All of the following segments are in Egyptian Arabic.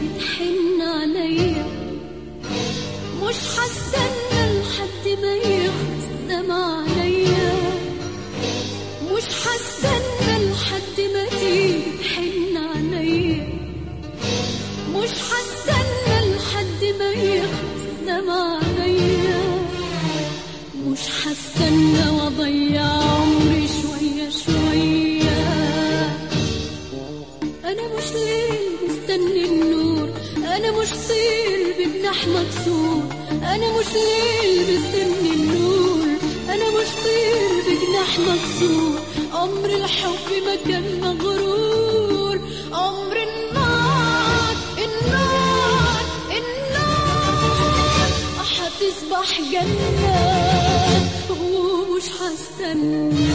تحن عليا مش هستنى لحد ما يخلص دمع عليا مش هستنى لحد ما تيجي تحن عليا مش هستنى لحد ما يخلص دمع عليا مش هستنى واضيع عمري شوية شوية أنا مش ليل مستني النور أنا مش طير بجناح مكسور أنا مش ليل مستني النور أنا مش طير بجناح مكسور عمر الحب ما كان مغرور عمر النار النار النار هتصبح جنة ومش هستنى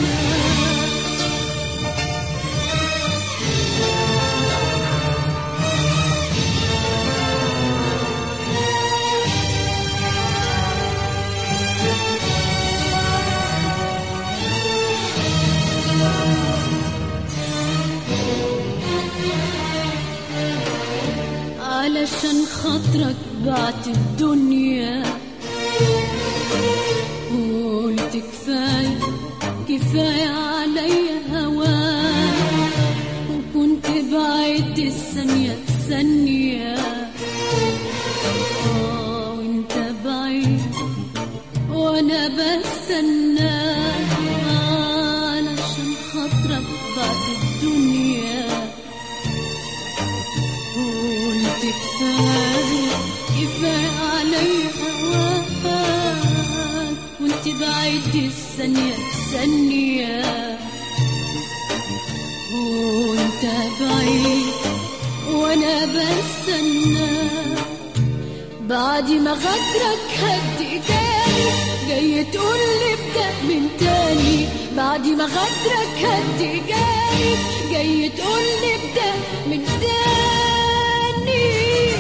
علشان خاطرك بعت الدنيا قلت كفاية كفاية عليا هواك وكنت بعد الثانية ثانية آه وانت بعيد وانا بستناك علشان خاطرك بعد الدنيا قلت كفاية كفاية علي هواك وانت بعيد الثانية ثانية وانت بعيد وانا بستنى بعد ما غدرك هدي تاني جاي تقول لي ابدأ من تاني بعد ما غدرك هدي جاي جاي تقول لي ابدأ من تاني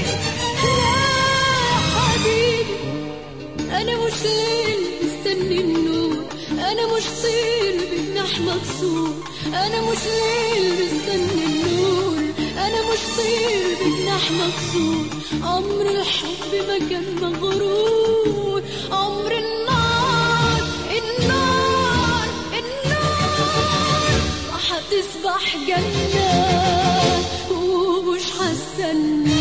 لا حبيبي انا مش ليل مستني النور انا مش طير بجناح مكسور انا مش ليل مستني النور انا مش طير بجناح مكسور عمر الحب ما كان مغرور عمر النار النار النار هتصبح جنة ومش هستنى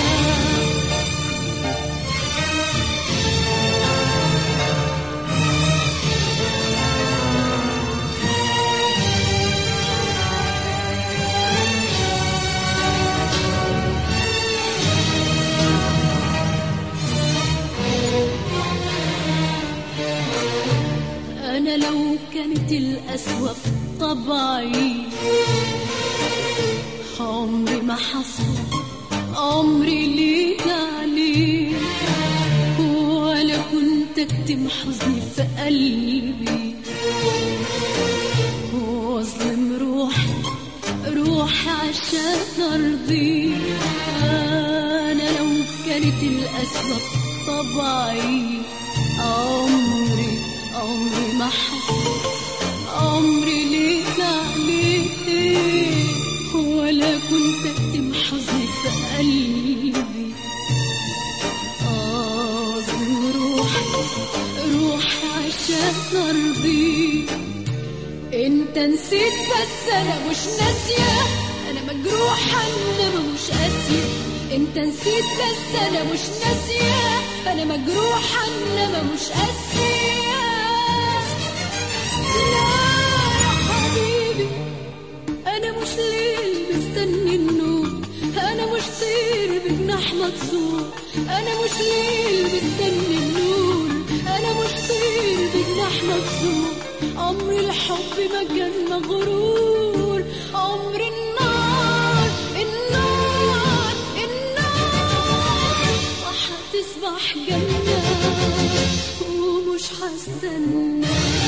أنا لو كانت الأسوأ في طبعي عمري ما حصل عمري ليك عليك ولا كنت أكتم حزني في قلبي واظلم روحي روحي عشان أرضيك أنا لو كانت الأسوأ في طبعي عمري عمري ما حصل عمري ليك عليك ولا كنت اكتم حزني في قلبي اظلم روحي روحي عشان ارضيك انت نسيت بس انا مش ناسيه انا مجروحه انما مش قاسيه انت نسيت بس انا مش ناسيه انا مجروحه انما مش قاسيه لا يا حبيبي انا مش ليل مستني النور انا مش طير بجناح مكسور انا مش ليل مستني النور انا مش طير بجناح مكسور عمر الحب ما كان مغرور عمر النار النار النار هتصبح جنة ومش هستنى